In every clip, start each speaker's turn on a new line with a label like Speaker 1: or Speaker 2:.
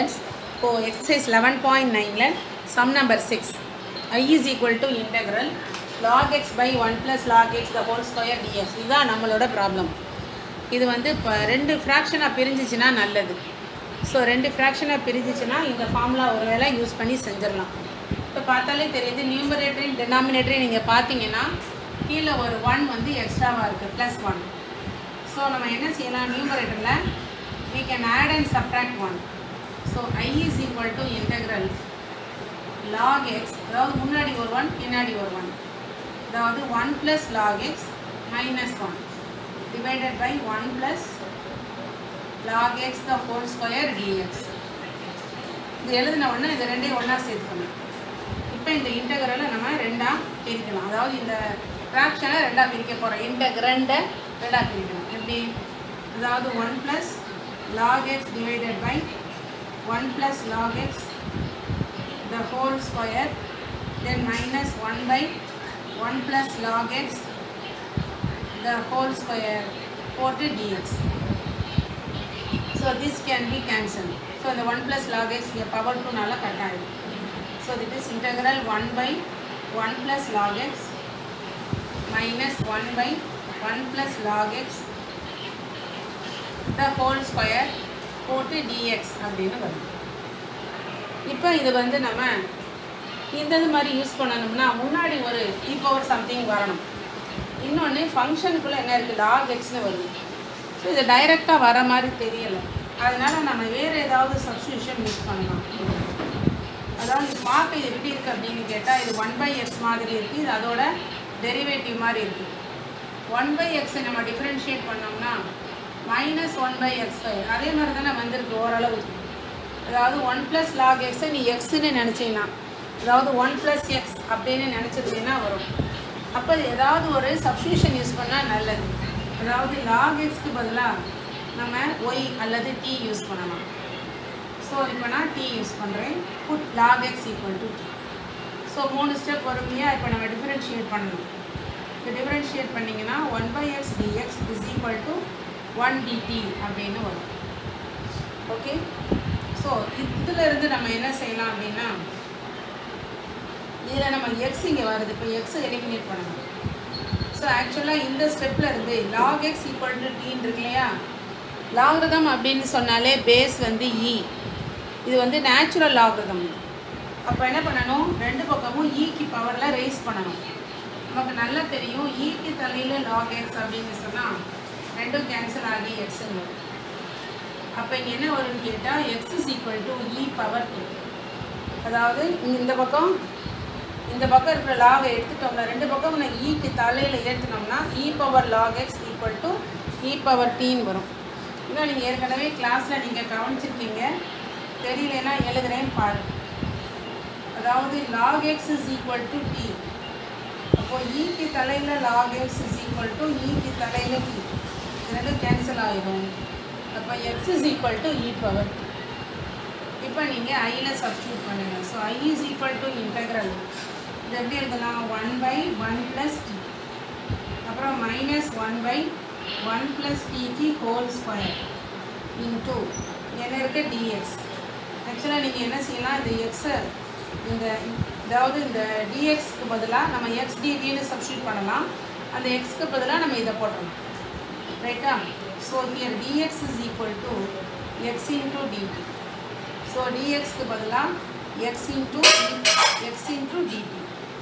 Speaker 1: students for exercise 11.9 sum number 6 i is equal to integral log x by 1 plus log x the whole square dx இதுதான் நம்மளோட problem இது வந்து இப்போ ரெண்டு ஃப்ராக்ஷனாக பிரிஞ்சிச்சுன்னா நல்லது ஸோ ரெண்டு ஃப்ராக்ஷனாக பிரிஞ்சிச்சுன்னா இந்த ஃபார்முலா ஒரு வேளை யூஸ் பண்ணி செஞ்சிடலாம் இப்போ பார்த்தாலே தெரியுது நியூமரேட்டரையும் டினாமினேட்டரையும் நீங்கள் பார்த்தீங்கன்னா கீழே ஒரு ஒன் வந்து எக்ஸ்ட்ராவாக இருக்குது ப்ளஸ் ஒன் ஸோ நம்ம என்ன செய்யலாம் நியூமரேட்டரில் we can add and subtract 1 so i is equal to integral log x அதாவது முன்னாடி ஒரு 1 பின்னாடி ஒரு 1 அதாவது 1 plus log x minus 1 divided by 1 plus log x the whole square dx இது எழுதின உடனே இது ரெண்டையும் ஒன்றா சேர்த்துக்கணும் இப்போ இந்த இன்டகரலை நம்ம ரெண்டாக பிரிக்கலாம் அதாவது இந்த ஃப்ராக்ஷனை ரெண்டாக பிரிக்க போகிறோம் இன்டகிரண்டை ரெண்டாக பிரிக்கணும் எப்படி அதாவது one plus log x divided by 1 plus log x the whole square then minus 1 by 1 plus log x the whole square போட்டு dx so this can be cancelled so the 1 plus log x இங்கே power 2 நால cut ஆயிடும் so this is integral 1 by 1 plus log x minus 1 by 1 plus log x the whole square போட்டு dx அப்படின்னு வரும் இப்போ இது வந்து நம்ம இந்த இது மாதிரி யூஸ் பண்ணணும்னா முன்னாடி ஒரு e பவர் சம்திங் வரணும் இன்னொன்று ஃபங்க்ஷனுக்குள்ளே என்ன இருக்குது லாக் எக்ஸ்னு வருது ஸோ இது டைரெக்டாக வர மாதிரி தெரியலை அதனால் நம்ம வேறு ஏதாவது சப்ஸ்டியூஷன் யூஸ் பண்ணலாம் அதாவது மார்க் இது எப்படி இருக்குது அப்படின்னு கேட்டால் இது ஒன் பை எக்ஸ் மாதிரி இருக்குது இது அதோட டெரிவேட்டிவ் மாதிரி இருக்குது ஒன் பை எக்ஸை நம்ம டிஃப்ரென்ஷியேட் பண்ணோம்னா minus one by x square அதே மாதிரி தானே வந்திருக்கு ஓரளவு அதாவது ஒன் ப்ளஸ் லாக் எக்ஸை நீ எக்ஸ்ன்னு நினச்சிங்கன்னா அதாவது ஒன் ப்ளஸ் எக்ஸ் அப்படின்னு நினச்சிருந்தீங்கன்னா வரும் அப்போ ஏதாவது ஒரு சப்ஸ்டியூஷன் யூஸ் பண்ணால் நல்லது அதாவது லாக் எக்ஸ்க்கு பதிலாக நம்ம ஒய் அல்லது டி யூஸ் பண்ணலாம் ஸோ இப்போ நான் டி யூஸ் பண்ணுறேன் put log x equal to t so மூணு ஸ்டெப் வரும் இல்லையா இப்போ நம்ம டிஃப்ரென்ஷியேட் பண்ணணும் இப்போ டிஃப்ரென்ஷியேட் பண்ணிங்கன்னா one by x dx is equal to one dt அப்படின்னு வரும் ஓகே ஸோ இதில் இருந்து நம்ம என்ன செய்யலாம் அப்படின்னா இதில் நம்ம எக்ஸ் இங்கே வருது இப்போ எக்ஸ் எலிமினேட் பண்ணணும் ஸோ ஆக்சுவலாக இந்த ஸ்டெப்பில் இருந்து லாக் எக்ஸ் ஈக்குவல் டு டீன் இருக்கு இல்லையா லாகிரதம் அப்படின்னு சொன்னாலே பேஸ் வந்து இ இது வந்து நேச்சுரல் லாகிரதம் அப்போ என்ன பண்ணணும் ரெண்டு பக்கமும் ஈக்கு பவரில் ரைஸ் பண்ணணும் நமக்கு நல்லா தெரியும் ஈக்கு தலையில் லாக் எக்ஸ் அப்படின்னு சொன்னால் ரெண்டும் கேன்சல் ஆகி எக்ஸ்ன்னு வரும் அப்போ இங்கே என்ன வரும்னு கேட்டால் x is equal to e power two அதாவது இந்த பக்கம் இந்த பக்கம் இருக்கிற லாகை எடுத்துட்டோம்னா ரெண்டு பக்கம் நான் ஈக்கு தலையில் ஏற்றினோம்னா e power log x equal to e power டீன்னு வரும் இன்னும் நீங்கள் ஏற்கனவே கிளாஸில் நீங்கள் கவனிச்சிருக்கீங்க தெரியலனா எழுதுறேன் பாரு அதாவது log x is equal to t அப்போது ஈக்கு தலையில் log x is equal to ஈக்கு தலையில் டி ரெண்டும் கேன்சல் ஆகிடும் அப்போ x is equal to e power இப்போ நீங்கள் ஐயில் சப்ஸ்டியூட் பண்ணுங்கள் so I is equal to integral இது எப்படி எழுதலாம் one by one plus t அப்புறம் minus one by one plus டிக்கு ஹோல் ஸ்கொயர் இன்டூ என்ன இருக்குது டிஎக்ஸ் ஆக்சுவலாக நீங்கள் என்ன செய்யலாம் இந்த எக்ஸை இந்த அதாவது இந்த டிஎக்ஸ்க்கு பதிலாக நம்ம எக்ஸ் டிடின்னு சப்ஸ்டியூட் பண்ணலாம் அந்த எக்ஸ்க்கு பதிலாக நம்ம இதை போட்டணும் ரைட்டா so here dx is equal to x into dt so டிஎக்ஸ்க்கு பதிலாக x into x into dt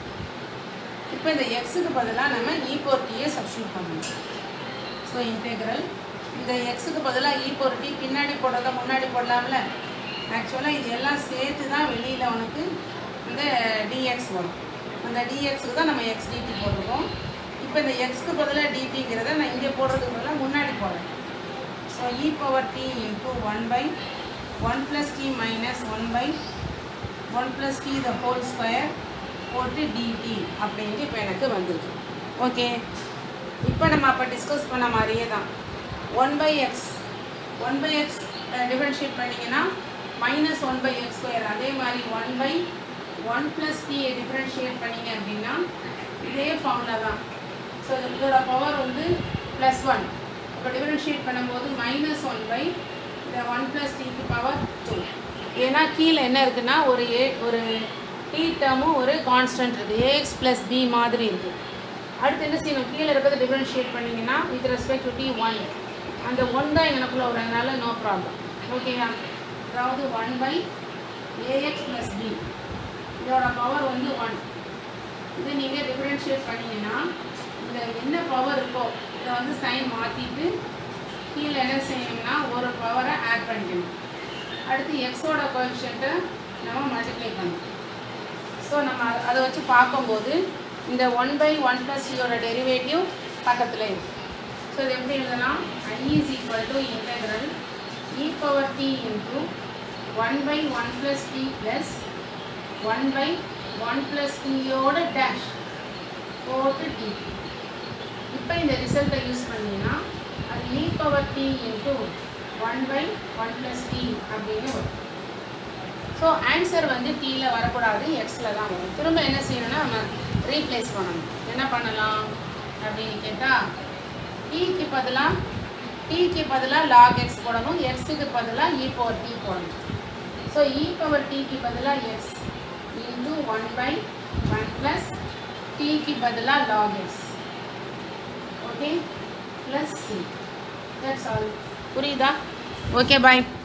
Speaker 1: இப்போ இந்த எக்ஸுக்கு பதிலாக நம்ம இ போர் டியை சப்ஸ்டியூட் பண்ணணும் ஸோ இன்டெக்ரல் இந்த எக்ஸுக்கு பதிலாக இ போர் டி பின்னாடி போடுறத முன்னாடி போடலாம்ல ஆக்சுவலாக இது எல்லாம் சேர்த்து தான் வெளியில் உனக்கு இந்த டிஎக்ஸ் வரும் அந்த டிஎக்ஸுக்கு தான் நம்ம எக்ஸ் டிடி போட்டிருக்கோம் இப்போ இந்த எக்ஸ்க்கு பதிலாக டிடிங்கிறத நான் இங்கே போடுறதுக்கு பதிலாக முன்னாடி போடுறேன் so e power t into one by one plus t minus one by one plus t the whole square போட்டு டிடி அப்படின்ட்டு இப்போ எனக்கு வந்துருக்கு ஓகே இப்போ நம்ம அப்போ டிஸ்கஸ் பண்ண மாதிரியே தான் one by x one by x differentiate பண்ணிங்கன்னா minus one by x square அதே மாதிரி ஒன் பை ஒன் ப்ளஸ் டியை டிஃப்ரென்ஷியேட் பண்ணிங்க அப்படின்னா இதே ஃபார்முலா தான் ஸோ இதோட பவர் வந்து ப்ளஸ் ஒன் இப்போ டிஃபரன்ஷியேட் பண்ணும்போது மைனஸ் ஒன் பை இந்த ஒன் ப்ளஸ் டிக்கு பவர் டூ ஏன்னா கீழே என்ன இருக்குன்னா ஒரு ஏ ஒரு டி டேர்மும் ஒரு கான்ஸ்டன்ட் இருக்குது ஏஎக்ஸ் ப்ளஸ் பி மாதிரி இருக்குது அடுத்து என்ன செய்யணும் கீழே இருக்கிறத டிஃபரன்ஷியேட் பண்ணிங்கன்னா with respect to t one அந்த ஒன் தான் எனக்குள்ளே வரதுனால நோ ப்ராப்ளம் ஓகேவா அதாவது one by ax plus b இதோட பவர் வந்து ஒன் இது நீங்கள் டிஃபரன்ஷியேட் பண்ணிங்கன்னா இந்த என்ன பவர் இருக்கோ இதை வந்து சைன் மாற்றிட்டு கீழே என்ன செய்யணும்னா ஒரு பவரை ஆட் பண்ணிக்கணும் அடுத்து எக்ஸோட கோஎஃபிஷியண்ட்டை நம்ம மல்டிப்ளை பண்ணணும் ஸோ நம்ம அத- அதை வச்சு பார்க்கும்போது இந்த ஒன் பை ஒன் ப்ளஸ் சியோட டெரிவேட்டிவ் பக்கத்தில் இருக்குது ஸோ இது எப்படி எழுதலாம் I is equal to integral e power t into one by one plus t plus one by one plus டியோட டேஷ் போட்டு டி இப்போ இந்த ரிசல்ட்டை யூஸ் பண்ணீங்கன்னா அது e power t into one by one plus t அப்படின்னு வரும் so answer வந்து டீயில் வரக்கூடாது எக்ஸில் தான் வரும் திரும்ப என்ன செய்யணும்னா நம்ம ரீப்ளேஸ் பண்ணணும் என்ன பண்ணலாம் அப்படின்னு கேட்டால் டீக்கு பதிலாக டீக்கு பதிலாக லாக் எக்ஸ் போடணும் எக்ஸுக்கு பதிலாக இ பவர் டி போடணும் ஸோ இ பவர் டிக்கு பதிலாக x into one by one plus டிக்கு பதிலாக log x okay plus c that's all புரியுதா ஓகே பாய்